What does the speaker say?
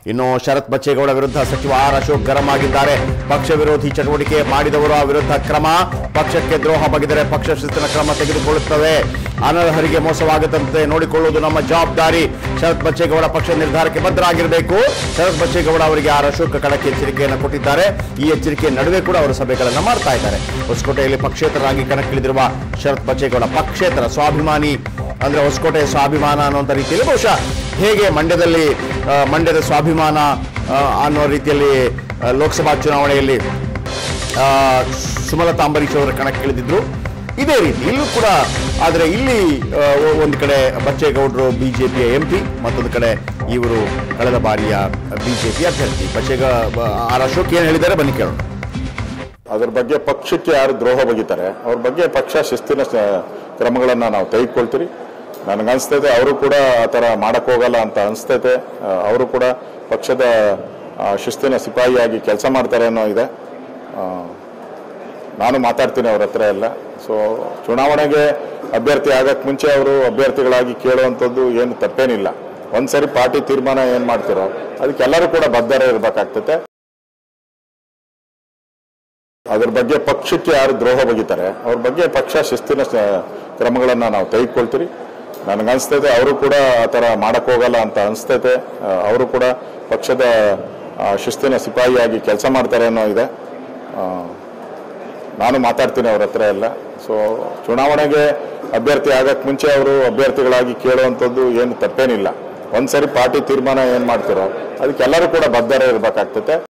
ಇನ್ನು ಶರತ್ ಬಚ್ಚೇಗೌಡ ವಿರುದ್ಧ ಸಚಿವ ಆರ್ ಅಶೋಕ್ ಗರಂ ಆಗಿದ್ದಾರೆ ಪಕ್ಷ ವಿರೋಧಿ ಚಟುವಟಿಕೆ ಮಾಡಿದವರ ವಿರುದ್ಧ ಕ್ರಮ ಪಕ್ಷಕ್ಕೆ ದ್ರೋಹ ಬಗೆದರೆ ಪಕ್ಷ ಶಿಸ್ತಿನ ಕ್ರಮ ತೆಗೆದುಕೊಳ್ಳುತ್ತವೆ ಅನರ್ಹರಿಗೆ ಮೋಸವಾಗದಂತೆ ನೋಡಿಕೊಳ್ಳುವುದು ನಮ್ಮ ಜವಾಬ್ದಾರಿ ಶರತ್ ಬಚ್ಚೇಗೌಡ ಪಕ್ಷ ನಿರ್ಧಾರಕ್ಕೆ ಬದ್ಧರಾಗಿರಬೇಕು ಶರತ್ ಬಚ್ಚೇಗೌಡ ಅವರಿಗೆ ಆರ್ ಅಶೋಕ್ ಖಡಕ್ ಎಚ್ಚರಿಕೆಯನ್ನು ಕೊಟ್ಟಿದ್ದಾರೆ ಈ ಎಚ್ಚರಿಕೆ ನಡುವೆ ಕೂಡ ಅವರು ಸಭೆಗಳನ್ನು ಮಾಡ್ತಾ ಇದ್ದಾರೆ ಹೊಸಕೋಟೆಯಲ್ಲಿ ಪಕ್ಷೇತರರಾಗಿ ಕಣಕ್ಕಿಳಿದಿರುವ ಶರತ್ ಬಚ್ಚೇಗೌಡ ಪಕ್ಷೇತರ ಸ್ವಾಭಿಮಾನಿ ಅಂದ್ರೆ ಹೊಸಕೋಟೆಯ ಸ್ವಾಭಿಮಾನ ಅನ್ನುವಂಥ ರೀತಿಯಲ್ಲಿ ಬಹುಶಃ ಹೇಗೆ ಮಂಡ್ಯದಲ್ಲಿ ಆ, ಮಂಡ್ಯದ ಸ್ವಾಭಿಮಾನ ಆ, ಅನ್ನೋ ರೀತಿಯಲ್ಲಿ ಆ, ಲೋಕಸಭಾ ಚುನಾವಣೆಯಲ್ಲಿ ಆ, ಸುಮಲತಾ ಅಂಬರೀಶ್ ಅವರ ಕಣಕ್ಕಿಳಿದಿದ್ರು ಇದೇ ರೀತಿ ಇಲ್ಲೂ ಕೂಡ ಆದರೆ ಇಲ್ಲಿ ಆ, ಒ- ಒಂದು ಕಡೆ ಬಚ್ಚೇಗೌಡರು ಬಿಜೆಪಿಯ ಎಂ ಪಿ ಮತ್ತೊಂದು ಕಡೆ ಇವರು ಕಳೆದ ಬಾರಿಯ ಬಿಜೆಪಿ ಅಭ್ಯರ್ಥಿ ಬಚ್ಚೇಗ ಆರ್ ಅಶೋಕ್ ಏನು ಹೇಳಿದ್ದಾರೆ ಬನ್ನಿ ಕೇಳೋಣ ಅದ್ರ ಬಗ್ಗೆ ಪಕ್ಷಕ್ಕೆ ಯಾರು ದ್ರೋಹ ಬಗೀತಾರೆ ಅವ್ರ ಬಗ್ಗೆ ಪಕ್ಷ ಶಿಸ್ತಿನ ಸ- ಕ್ರಮಗಳನ್ನ ನಾವು ತೆಗೆದುಕೊಳ್ತೀರಿ ನನಗನ್ಸ್ತೈತೆ ಅವರು ಕೂಡ ಆ ಥರ ಮಾಡಕ್ ಹೋಗಲ್ಲ ಅಂತ ಅನಿಸ್ತೈತೆ ಅವರು ಕೂಡ ಪಕ್ಷದ ಆ, ಶಿಸ್ತಿನ ಸಿಪಾಯಿಯಾಗಿ ಕೆಲಸ ಮಾಡ್ತಾರೆ ಅನ್ನೋ ಇದೆ ಆ, ನಾನು ಮಾತಾಡ್ತೀನಿ ಅವ್ರ ಹತ್ರ ಎಲ್ಲ ಸೊ ಚುನಾವಣೆಗೆ ಅಭ್ಯರ್ಥಿ ಆಗಕ್ಕೆ ಮುಂಚೆ ಅವರು ಅಭ್ಯರ್ಥಿಗಳಾಗಿ ಕೇಳುವಂಥದ್ದು ಏನು ತಪ್ಪೇನಿಲ್ಲ ಒಂದ್ಸರಿ ಪಾರ್ಟಿ ತೀರ್ಮಾನ ಏನು ಮಾಡ್ತಿರೋ ಅದಕ್ಕೆ ಎಲ್ಲರೂ ಕೂಡ ಬದ್ಧರೇ ಇರಬೇಕಾಗ್ತೈತೆ ಅದ್ರ ಬಗ್ಗೆ ಪಕ್ಷಕ್ಕೆ ಯಾರು ದ್ರೋಹ ಬಗೀತಾರೆ ಅವ್ರ ಬಗ್ಗೆ ಪಕ್ಷ ಶಿಸ್ತಿನ ಸ- ಕ್ರಮಗಳನ್ನ ನಾವು ತೆಗೆದುಕೊಳ್ತೀರಿ ನನಗನ್ಸ್ತೈತೆ ಅವರು ಕೂಡ ಆ ಥರ ಮಾಡಕ್ ಹೋಗಲ್ಲ ಅಂತ ಅನಿಸ್ತೈತೆ ಅವರು ಕೂಡ ಪಕ್ಷದ ಆ, ಶಿಸ್ತಿನ ಸಿಪಾಯಿಯಾಗಿ ಕೆಲಸ ಮಾಡ್ತಾರೆ ಅನ್ನೋ ಇದೆ ಆ, ನಾನು ಮಾತಾಡ್ತೀನಿ ಅವ್ರ ಹತ್ರ ಎಲ್ಲ ಸೊ ಚುನಾವಣೆಗೆ ಅಭ್ಯರ್ಥಿ ಆಗಕ್ಕೆ ಮುಂಚೆ ಅವರು ಅಭ್ಯರ್ಥಿಗಳಾಗಿ ಕೇಳುವಂಥದ್ದು ಏನು ತಪ್ಪೇನಿಲ್ಲ ಒಂದ್ಸರಿ ಪಾರ್ಟಿ ತೀರ್ಮಾನ ಏನು ಮಾಡ್ತಿರೋ ಅದಕ್ಕೆ ಎಲ್ಲರೂ ಕೂಡ ಬದ್ಧರೇ ಇರಬೇಕಾಗ್ತೈತೆ